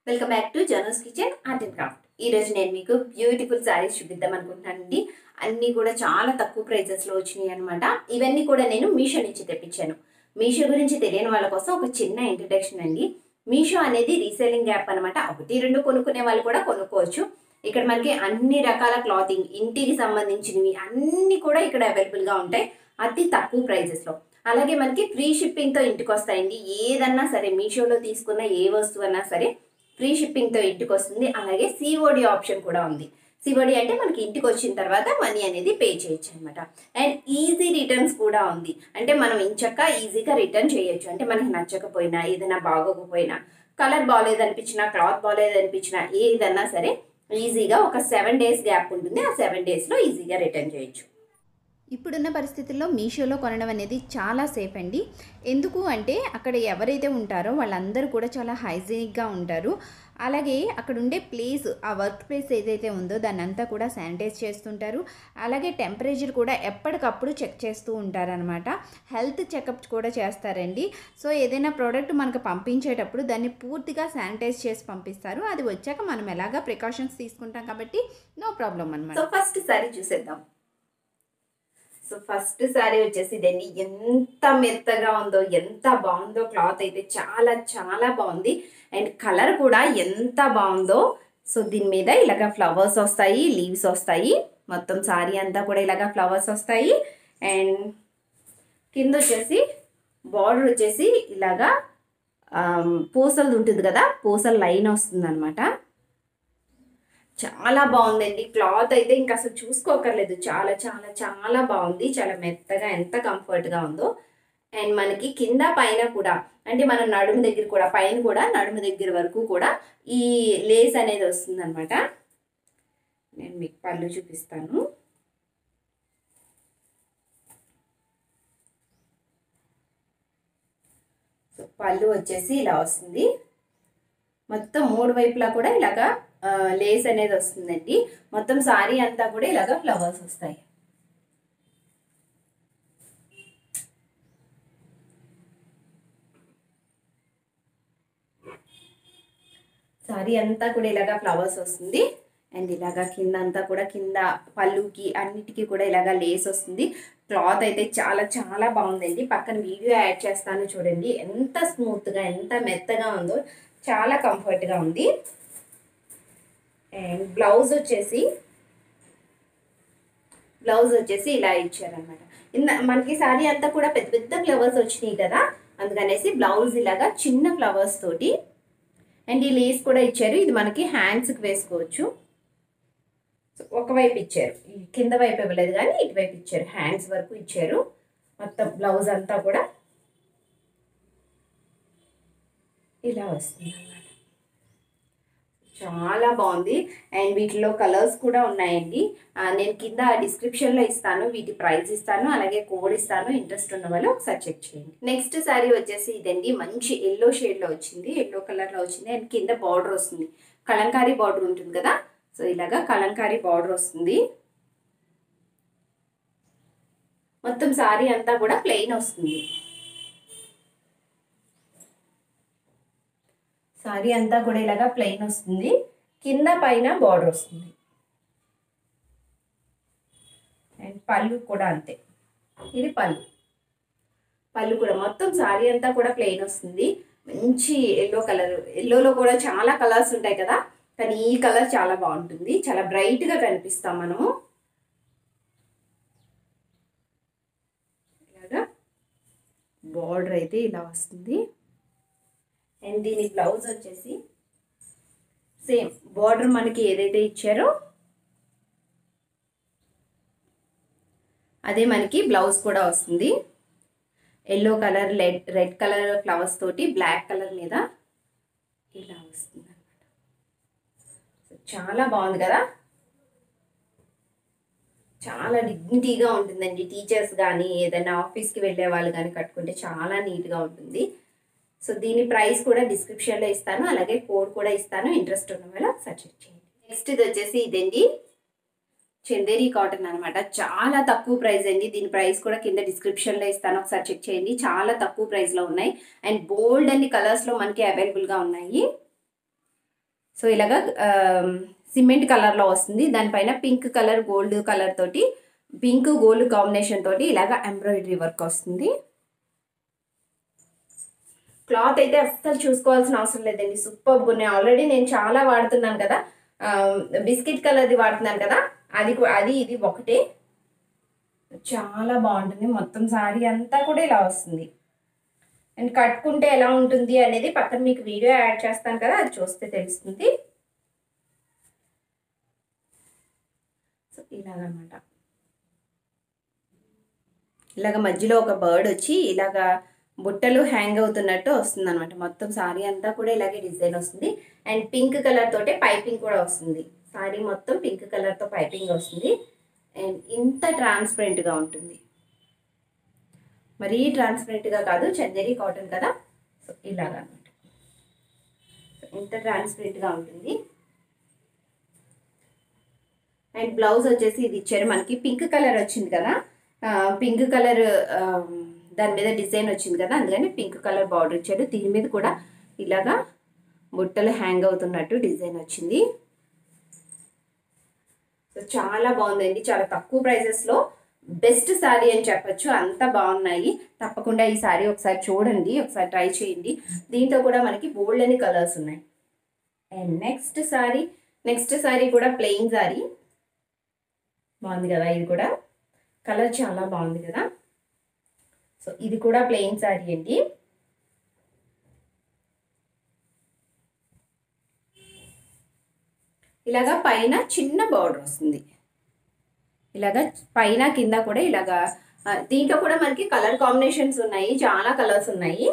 welcome back to Jano's kitchen art and craft ఈ రోజు నేను మీకు బ్యూటిఫుల్ శారీస్ చూపిద్దాం అనుకుంటున్నానండి అన్నీ కూడా చాలా తక్కువ ప్రైజెస్లో వచ్చినాయి అనమాట ఇవన్నీ కూడా నేను మీషో నుంచి తెప్పించాను మీషో గురించి తెలియని వాళ్ళ కోసం ఒక చిన్న ఇంట్రడక్షన్ అండి మీషో అనేది రీసేలింగ్ యాప్ అనమాట ఒకటి రెండు కొనుక్కునే వాళ్ళు కూడా కొనుక్కోవచ్చు ఇక్కడ మనకి అన్ని రకాల క్లాతింగ్ ఇంటికి సంబంధించినవి అన్నీ కూడా ఇక్కడ అవైలబుల్గా ఉంటాయి అతి తక్కువ ప్రైజెస్లో అలాగే మనకి ఫ్రీ షిప్పింగ్తో ఇంటికి వస్తాయండి ఏదన్నా సరే మీషోలో తీసుకున్న ఏ వస్తువు అన్నా సరే ఫ్రీ షిప్పింగ్తో ఇంటికి వస్తుంది అలాగే సిఓడి ఆప్షన్ కూడా ఉంది సిఓడి అంటే మనకి ఇంటికి వచ్చిన తర్వాత మనీ అనేది పే చేయొచ్చు అనమాట అండ్ ఈజీ రిటర్న్స్ కూడా ఉంది అంటే మనం ఇంచక్క ఈజీగా రిటర్న్ చేయొచ్చు అంటే మనకి నచ్చకపోయినా ఏదైనా బాగోకపోయినా కలర్ బాగాలేదనిపించినా క్లాత్ బాగాలేదనిపించినా ఏదన్నా సరే ఈజీగా ఒక సెవెన్ డేస్ గ్యాప్ ఉంటుంది ఆ సెవెన్ డేస్లో ఈజీగా రిటర్న్ చేయొచ్చు ఇప్పుడున్న పరిస్థితుల్లో మీషోలో కొనడం అనేది చాలా సేఫ్ అండి ఎందుకు అంటే అక్కడ ఎవరైతే ఉంటారో వాళ్ళందరూ కూడా చాలా హైజీనిక్గా ఉంటారు అలాగే అక్కడ ఉండే ప్లేస్ ఆ వర్క్ ప్లేస్ ఏదైతే ఉందో దాన్ని అంతా కూడా శానిటైజ్ చేస్తుంటారు అలాగే టెంపరేచర్ కూడా ఎప్పటికప్పుడు చెక్ చేస్తూ ఉంటారనమాట హెల్త్ చెకప్ కూడా చేస్తారండి సో ఏదైనా ప్రోడక్ట్ మనకు పంపించేటప్పుడు దాన్ని పూర్తిగా శానిటైజ్ చేసి పంపిస్తారు అది వచ్చాక మనం ఎలాగా ప్రికాషన్స్ తీసుకుంటాం కాబట్టి నో ప్రాబ్లం అనమాట సో ఫస్ట్ సారీ చూసేద్దాం సో ఫస్ట్ సారీ వచ్చేసి ఇదండి ఎంత మెత్తగా ఉందో ఎంత బాగుందో క్లాత్ అయితే చాలా చాలా బాగుంది అండ్ కలర్ కూడా ఎంత బాగుందో సో దీని మీద ఇలాగ ఫ్లవర్స్ వస్తాయి లీవ్స్ వస్తాయి మొత్తం సారీ అంతా కూడా ఇలాగ ఫ్లవర్స్ వస్తాయి అండ్ కింద వచ్చేసి బార్డర్ వచ్చేసి ఇలాగా పూసలది ఉంటుంది కదా పూసల లైన్ వస్తుంది అనమాట చాలా బాగుందండి క్లాత్ అయితే ఇంకా అసలు చూసుకోకర్లేదు చాలా చాలా చాలా బాగుంది చాలా మెత్తగా ఎంత కంఫర్ట్గా ఉందో అండ్ మనకి కింద పైన కూడా అంటే మన నడుము దగ్గర కూడా పైన కూడా నడుము దగ్గర వరకు కూడా ఈ లేస్ అనేది వస్తుంది అనమాట నేను మీకు పళ్ళు చూపిస్తాను సో పళ్ళు వచ్చేసి ఇలా వస్తుంది మొత్తం మూడు వైపులా కూడా ఇలాగా లేస్ అనేది వస్తుందండి మొత్తం సారీ అంతా కూడా ఇలాగ ఫ్లవర్స్ వస్తాయి సారీ అంతా కూడా ఇలాగ ఫ్లవర్స్ వస్తుంది అండ్ ఇలాగా కింద అంతా కూడా కింద పళ్ళుకి అన్నిటికీ కూడా ఇలాగ లేస్ వస్తుంది క్లాత్ అయితే చాలా చాలా బాగుందండి పక్కన వీడియో యాడ్ చేస్తాను చూడండి ఎంత స్మూత్గా ఎంత మెత్తగా ఉందో చాలా కంఫర్ట్గా ఉంది అండ్ బ్లౌజ్ వచ్చేసి బ్లౌజ్ వచ్చేసి ఇలా ఇచ్చారనమాట ఇంద మనకి సారీ అంతా కూడా పెద్ద పెద్ద ఫ్లవర్స్ వచ్చినాయి కదా అందుకనేసి బ్లౌజ్ ఇలాగా చిన్న ఫ్లవర్స్ తోటి అండ్ ఈ లేస్ కూడా ఇచ్చారు ఇది మనకి హ్యాండ్స్కి వేసుకోవచ్చు ఒకవైపు ఇచ్చారు కింద వైపు ఇవ్వలేదు కానీ ఇటువైపు ఇచ్చారు హ్యాండ్స్ వరకు ఇచ్చారు మొత్తం బ్లౌజ్ అంతా కూడా ఇలా వస్తుంది అన్నమాట చాలా బాగుంది అండ్ వీటిలో కలర్స్ కూడా ఉన్నాయండి నేను కింద డిస్క్రిప్షన్లో ఇస్తాను వీటి ప్రైస్ ఇస్తాను అలాగే కోడ్ ఇస్తాను ఇంట్రెస్ట్ ఉన్న వాళ్ళు ఒకసారి చెక్ చేయండి నెక్స్ట్ శారీ వచ్చేసి ఇదండి మంచి ఎల్లో షేడ్లో వచ్చింది ఎల్లో కలర్లో వచ్చింది అండ్ కింద బార్డర్ వస్తుంది కలంకారీ బార్డర్ ఉంటుంది కదా సో ఇలాగా కలంకారీ బార్డర్ వస్తుంది మొత్తం శారీ అంతా కూడా ప్లెయిన్ వస్తుంది సారీ అంతా కూడా ఇలాగా ప్లెయిన్ వస్తుంది కింద పైన బార్డర్ వస్తుంది అండ్ పళ్ళు కూడా అంతే ఇది పళ్ళు పళ్ళు కూడా మొత్తం సారీ అంతా కూడా ప్లెయిన్ వస్తుంది మంచి ఎల్లో కలర్ ఎల్లోలో కూడా చాలా కలర్స్ ఉంటాయి కదా కానీ ఈ కలర్ చాలా బాగుంటుంది చాలా బ్రైట్గా కనిపిస్తాం మనము ఇలాగా బార్డర్ అయితే ఇలా వస్తుంది అండ్ దీని బ్లౌజ్ వచ్చేసి సేమ్ బార్డర్ మనకి ఏదైతే ఇచ్చారో అదే మనకి బ్లౌజ్ కూడా వస్తుంది yellow colour red red colour flowers తోటి బ్లాక్ కలర్ మీద ఇలా వస్తుంది అనమాట చాలా బాగుంది కదా చాలా డిగ్నిటీగా ఉంటుందండి టీచర్స్ కానీ ఏదైనా ఆఫీస్కి వెళ్ళే వాళ్ళు కానీ కట్టుకుంటే చాలా నీట్గా ఉంటుంది సో దీని ప్రైస్ కూడా డిస్క్రిప్షన్లో ఇస్తాను అలాగే కోడ్ కూడా ఇస్తాను ఇంట్రెస్ట్ ఉన్న వాళ్ళ ఒకసారి చెక్ చేయండి నెక్స్ట్ ఇది వచ్చేసి ఇదండి చందేరి కాటన్ అనమాట చాలా తక్కువ ప్రైస్ అండి దీని ప్రైస్ కూడా కింద డిస్క్రిప్షన్లో ఇస్తాను ఒకసారి చెక్ చేయండి చాలా తక్కువ ప్రైస్లో ఉన్నాయి అండ్ బోల్డ్ అన్ని కలర్స్లో మనకి అవైలబుల్గా ఉన్నాయి సో ఇలాగా సిమెంట్ కలర్లో వస్తుంది దానిపైన పింక్ కలర్ గోల్డ్ కలర్ తోటి పింక్ గోల్డ్ కాంబినేషన్ తోటి ఇలాగ ఎంబ్రాయిడరీ వర్క్ వస్తుంది క్లాత్ అయితే అస్సలు చూసుకోవాల్సిన అవసరం లేదండి సూపర్గా ఉన్నాయి ఆల్రెడీ నేను చాలా వాడుతున్నాను కదా ఆ, బిస్కెట్ కలర్ది వాడుతున్నాను కదా అది కూ- అది ఇది ఒకటే చాలా బాగుంటుంది మొత్తం సారీ అంతా కూడా ఇలా వస్తుంది అండ్ కట్టుకుంటే ఎలా ఉంటుంది అనేది పక్కన మీకు వీడియో యాడ్ చేస్తాను కదా అది చూస్తే తెలుస్తుంది సో ఇలాగనమాట ఇలాగ మధ్యలో ఒక బర్డ్ వచ్చి ఇలాగ బుట్టలు హ్యాంగ్ అవుతున్నట్టు వస్తుంది అనమాట మొత్తం సారీ అంతా కూడా ఇలాగే డిజైన్ వస్తుంది అండ్ పింక్ కలర్ తోటే పైపింగ్ కూడా వస్తుంది సారీ మొత్తం పింక్ కలర్తో పైపింగ్ వస్తుంది అండ్ ఇంత ట్రాన్స్పరెంట్గా ఉంటుంది మరీ ట్రాన్స్పరెంట్గా కాదు చందేరి కాటన్ కదా సో ఇలాగ అనమాట సో ఇంత ట్రాన్స్పరెంట్గా ఉంటుంది అండ్ బ్లౌజ్ వచ్చేసి ఇది ఇచ్చారు మనకి పింక్ కలర్ వచ్చింది కదా పింక్ కలర్ దాని మీద డిజైన్ వచ్చింది కదా అందుకని పింక్ కలర్ బార్డర్ ఇచ్చాడు దీని మీద కూడా ఇలాగా బుట్టలు హ్యాంగ్ అవుతున్నట్టు డిజైన్ వచ్చింది సో చాలా బాగుందండి చాలా తక్కువ ప్రైజెస్లో బెస్ట్ శారీ అని చెప్పొచ్చు అంత బాగున్నాయి తప్పకుండా ఈ శారీ ఒకసారి చూడండి ఒకసారి ట్రై చేయండి దీంతో కూడా మనకి బోల్డ్ అని కలర్స్ ఉన్నాయి and next sari next sari కూడా ప్లెయిన్ శారీ బాగుంది కదా ఇది కూడా కలర్ చాలా బాగుంది కదా సో ఇది కూడా ప్లెయిన్ శారీ అండి ఇలాగా పైన చిన్న బార్డర్ వస్తుంది ఇలాగా పైన కింద కూడా ఇలాగా ఆ, దీంట్లో కూడా మనకి కలర్ కాంబినేషన్స్ ఉన్నాయి చాలా కలర్స్ ఉన్నాయి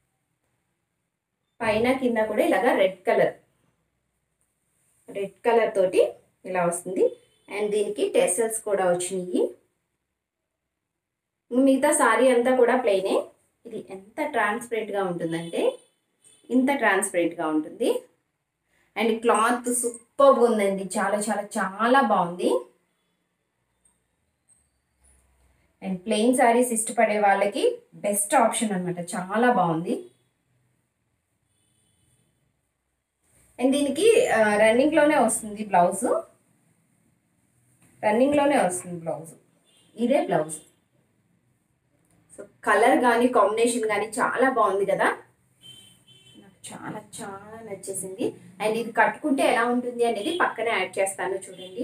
పైన కింద కూడా ఇలాగా రెడ్ కలర్ రెడ్ కలర్ తోటి ఇలా వస్తుంది అండ్ దీనికి టెసల్స్ కూడా వచ్చినాయి మిగతా సారీ అంతా కూడా ప్లెయినే ఇది ఎంత ట్రాన్స్పరెంట్గా ఉంటుందంటే ఇంత ట్రాన్స్పరెంట్గా ఉంటుంది అండ్ క్లాత్ సూపర్గా ఉందండి చాలా చాలా చాలా బాగుంది అండ్ ప్లెయిన్ శారీస్ ఇష్టపడే వాళ్ళకి బెస్ట్ ఆప్షన్ అనమాట చాలా బాగుంది అండ్ దీనికి రన్నింగ్లోనే వస్తుంది బ్లౌజ్ రన్నింగ్లోనే వస్తుంది బ్లౌజ్ ఇదే బ్లౌజ్ సో కలర్ కానీ కాంబినేషన్ కానీ చాలా బాగుంది కదా నాకు చాలా చాలా నచ్చేసింది అండ్ ఇది కట్టుకుంటే ఎలా ఉంటుంది అనేది పక్కనే యాడ్ చేస్తాను చూడండి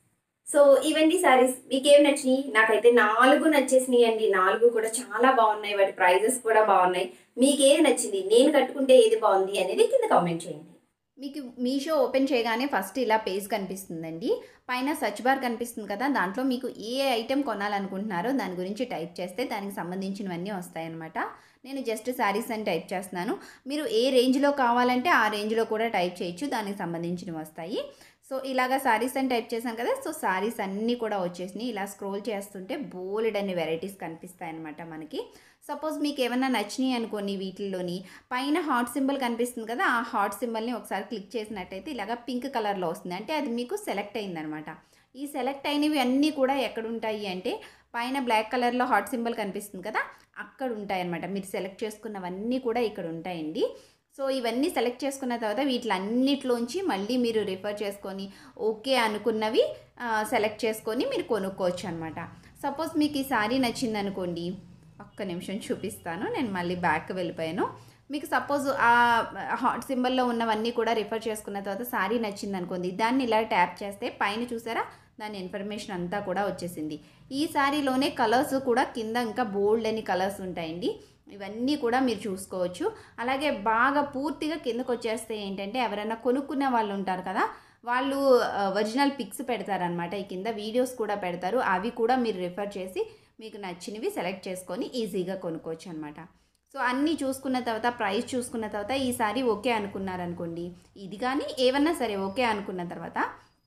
సో ఇవన్నీ సారీస్ మీకు ఏం నచ్చినాయి నాకైతే నాలుగు నచ్చేసినాయి అండి నాలుగు కూడా చాలా బాగున్నాయి వాటి ప్రైజెస్ కూడా బాగున్నాయి మీకు ఏది నచ్చింది నేను కట్టుకుంటే ఏది బాగుంది అనేది కింద కామెంట్ చేయండి మీకు మీషో ఓపెన్ చేయగానే ఫస్ట్ ఇలా పేజ్ కనిపిస్తుందండి పైన సర్చ్ బార్ కనిపిస్తుంది కదా దాంట్లో మీకు ఏ ఐటెం కొనాలనుకుంటున్నారో దాని గురించి టైప్ చేస్తే దానికి సంబంధించినవన్నీ వస్తాయన్నమాట నేను జస్ట్ శారీస్ అని టైప్ చేస్తున్నాను మీరు ఏ రేంజ్లో కావాలంటే ఆ రేంజ్లో కూడా టైప్ చేయొచ్చు దానికి సంబంధించినవి వస్తాయి సో ఇలాగా శారీస్ అని టైప్ చేశాను కదా సో శారీస్ అన్నీ కూడా వచ్చేసినాయి ఇలా స్క్రోల్ చేస్తుంటే బోలెడ్ అన్ని వెరైటీస్ కనిపిస్తాయి అనమాట మనకి సపోజ్ మీకు ఏమైనా నచ్చినాయి అనుకోండి వీటిల్లోని పైన హాట్ సింబల్ కనిపిస్తుంది కదా ఆ హాట్ సింబల్ని ఒకసారి క్లిక్ చేసినట్టయితే ఇలాగ పింక్ కలర్లో వస్తుంది అంటే అది మీకు సెలెక్ట్ అయిందనమాట ఈ సెలెక్ట్ అయినవి అన్నీ కూడా ఎక్కడ ఉంటాయి అంటే పైన బ్లాక్ కలర్లో హాట్ సింబల్ కనిపిస్తుంది కదా అక్కడ ఉంటాయన్నమాట మీరు సెలెక్ట్ చేసుకున్నవన్నీ కూడా ఇక్కడ ఉంటాయండి సో ఇవన్నీ సెలెక్ట్ చేసుకున్న తర్వాత వీటిలన్నిటిలోంచి మళ్ళీ మీరు రిఫర్ చేసుకొని ఓకే అనుకున్నవి సెలెక్ట్ చేసుకొని మీరు కొనుక్కోవచ్చు అనమాట సపోజ్ మీకు ఈ సారీ నచ్చింది అనుకోండి ఒక్క నిమిషం చూపిస్తాను నేను మళ్ళీ బ్యాక్ వెళ్ళిపోయాను మీకు సపోజ్ ఆ హాట్ సింబల్లో ఉన్నవన్నీ కూడా రిఫర్ చేసుకున్న తర్వాత సారీ నచ్చింది అనుకోండి దాన్ని ఇలా ట్యాప్ చేస్తే పైన చూసారా దాని ఇన్ఫర్మేషన్ అంతా కూడా వచ్చేసింది ఈ సారీలోనే కలర్స్ కూడా కింద ఇంకా బోల్డ్ అని కలర్స్ ఉంటాయండి ఇవన్నీ కూడా మీరు చూసుకోవచ్చు అలాగే బాగా పూర్తిగా కిందకు వచ్చేస్తే ఏంటంటే ఎవరైనా కొనుక్కునే వాళ్ళు ఉంటారు కదా వాళ్ళు ఒరిజినల్ పిక్స్ పెడతారనమాట ఈ కింద వీడియోస్ కూడా పెడతారు అవి కూడా మీరు రిఫర్ చేసి మీకు నచ్చినవి సెలెక్ట్ చేసుకొని ఈజీగా కొనుక్కోవచ్చు అనమాట సో అన్నీ చూసుకున్న తర్వాత ప్రైస్ చూసుకున్న తర్వాత ఈసారి ఓకే అనుకున్నారనుకోండి ఇది కానీ ఏమన్నా సరే ఓకే అనుకున్న తర్వాత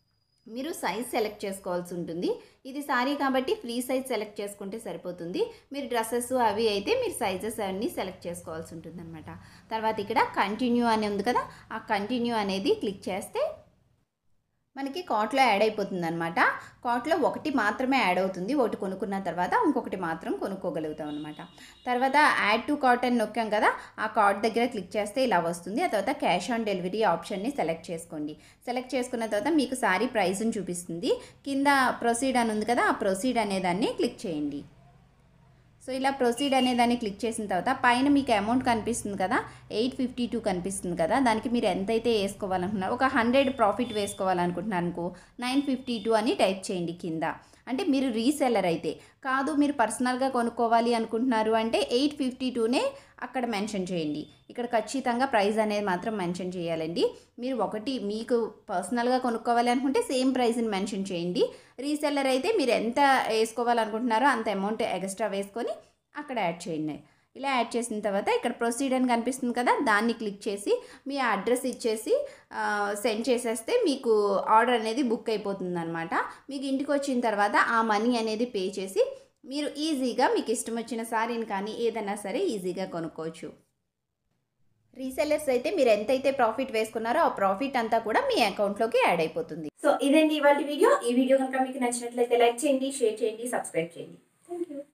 మీరు సైజ్ సెలెక్ట్ చేసుకోవాల్సి ఉంటుంది ఇది సారీ కాబట్టి ఫ్రీ సైజ్ సెలెక్ట్ చేసుకుంటే సరిపోతుంది మీరు డ్రెస్సెస్ అవి అయితే మీరు సైజెస్ అన్నీ సెలెక్ట్ చేసుకోవాల్సి ఉంటుంది అనమాట తర్వాత ఇక్కడ కంటిన్యూ అని ఉంది కదా ఆ కంటిన్యూ అనేది క్లిక్ చేస్తే మనకి కార్ట్లో యాడ్ అయిపోతుంది అనమాట కార్ట్లో ఒకటి మాత్రమే యాడ్ అవుతుంది ఒకటి కొనుక్కున్న తర్వాత ఇంకొకటి మాత్రం కొనుక్కోగలుగుతాం అనమాట తర్వాత యాడ్ టు కార్ట్ అని నొక్కాం కదా ఆ కార్ట్ దగ్గర క్లిక్ చేస్తే ఇలా వస్తుంది ఆ తర్వాత క్యాష్ ఆన్ డెలివరీ ఆప్షన్ని సెలెక్ట్ చేసుకోండి సెలెక్ట్ చేసుకున్న తర్వాత మీకు సారీ ప్రైస్ని చూపిస్తుంది కింద ప్రొసీడ్ అని ఉంది కదా ఆ ప్రొసీడ్ అనే దాన్ని క్లిక్ చేయండి సో ఇలా ప్రొసీడ్ అనే దాన్ని క్లిక్ చేసిన తర్వాత పైన మీకు అమౌంట్ కనిపిస్తుంది కదా ఎయిట్ ఫిఫ్టీ టూ కనిపిస్తుంది కదా దానికి మీరు ఎంతైతే వేసుకోవాలనుకున్నారు ఒక హండ్రెడ్ ప్రాఫిట్ వేసుకోవాలనుకుంటున్నారు అనుకో నైన్ ఫిఫ్టీ టూ అని టైప్ చేయండి కింద అంటే మీరు రీసెల్లర్ అయితే కాదు మీరు పర్సనల్గా కొనుక్కోవాలి అనుకుంటున్నారు అంటే ఎయిట్ ఫిఫ్టీ టూనే అక్కడ మెన్షన్ చేయండి ఇక్కడ ఖచ్చితంగా ప్రైస్ అనేది మాత్రం మెన్షన్ చేయాలండి మీరు ఒకటి మీకు పర్సనల్గా కొనుక్కోవాలి అనుకుంటే సేమ్ ప్రైస్ని మెన్షన్ చేయండి రీసెల్లర్ అయితే మీరు ఎంత వేసుకోవాలనుకుంటున్నారో అంత అమౌంట్ ఎక్స్ట్రా వేసుకొని అక్కడ యాడ్ చేయండి ఇలా యాడ్ చేసిన తర్వాత ఇక్కడ ప్రొసీడ్ అని కనిపిస్తుంది కదా దాన్ని క్లిక్ చేసి మీ అడ్రస్ ఇచ్చేసి సెండ్ చేసేస్తే మీకు ఆర్డర్ అనేది బుక్ అయిపోతుంది అనమాట మీకు ఇంటికి వచ్చిన తర్వాత ఆ మనీ అనేది పే చేసి మీరు ఈజీగా మీకు ఇష్టం వచ్చిన సారీని కానీ ఏదైనా సరే ఈజీగా కొనుక్కోవచ్చు రీసెల్లర్స్ అయితే మీరు ఎంతైతే ప్రాఫిట్ వేసుకున్నారో ఆ ప్రాఫిట్ అంతా కూడా మీ అకౌంట్లోకి యాడ్ అయిపోతుంది సో ఇదండి ఇవాళ వీడియో ఈ వీడియో కనుక మీకు నచ్చినట్లయితే లైక్ చేయండి షేర్ చేయండి సబ్స్క్రైబ్ చేయండి థ్యాంక్ యూ